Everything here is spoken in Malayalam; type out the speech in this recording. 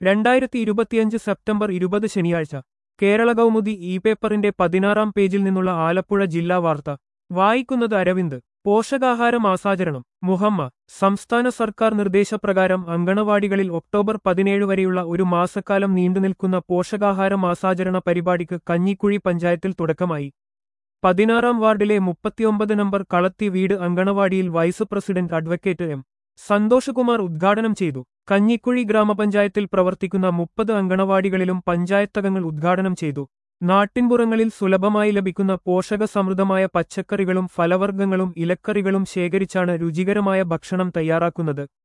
രണ്ടായിരത്തി ഇരുപത്തിയഞ്ച് സെപ്റ്റംബർ ഇരുപത് ശനിയാഴ്ച കേരള കൗമുദി ഇ പേപ്പറിന്റെ പതിനാറാം പേജിൽ നിന്നുള്ള ആലപ്പുഴ ജില്ലാ വാർത്ത വായിക്കുന്നത് അരവിന്ദ് പോഷകാഹാര മാസാചരണം മുഹമ്മ സംസ്ഥാന സർക്കാർ നിർദ്ദേശപ്രകാരം അങ്കണവാടികളിൽ ഒക്ടോബർ പതിനേഴ് വരെയുള്ള ഒരു മാസക്കാലം നീണ്ടുനിൽക്കുന്ന പോഷകാഹാര മാസാചരണ പരിപാടിക്ക് കഞ്ഞിക്കുഴി പഞ്ചായത്തിൽ തുടക്കമായി പതിനാറാം വാർഡിലെ മുപ്പത്തിയൊമ്പത് നമ്പർ കളത്തി വീട് അങ്കണവാടിയിൽ vice president advocate M Santhoshkumar ഉദ്ഘാടനം ചെയ്തു കഞ്ഞിക്കുഴി ഗ്രാമപഞ്ചായത്തിൽ പ്രവർത്തിക്കുന്ന മുപ്പത് അങ്കണവാടികളിലും പഞ്ചായത്തകങ്ങൾ ഉദ്ഘാടനം ചെയ്തു നാട്ടിൻപുറങ്ങളിൽ സുലഭമായി ലഭിക്കുന്ന പോഷകസമൃദ്ധമായ പച്ചക്കറികളും ഫലവർഗ്ഗങ്ങളും ഇലക്കറികളും ശേഖരിച്ചാണ് രുചികരമായ ഭക്ഷണം തയ്യാറാക്കുന്നത്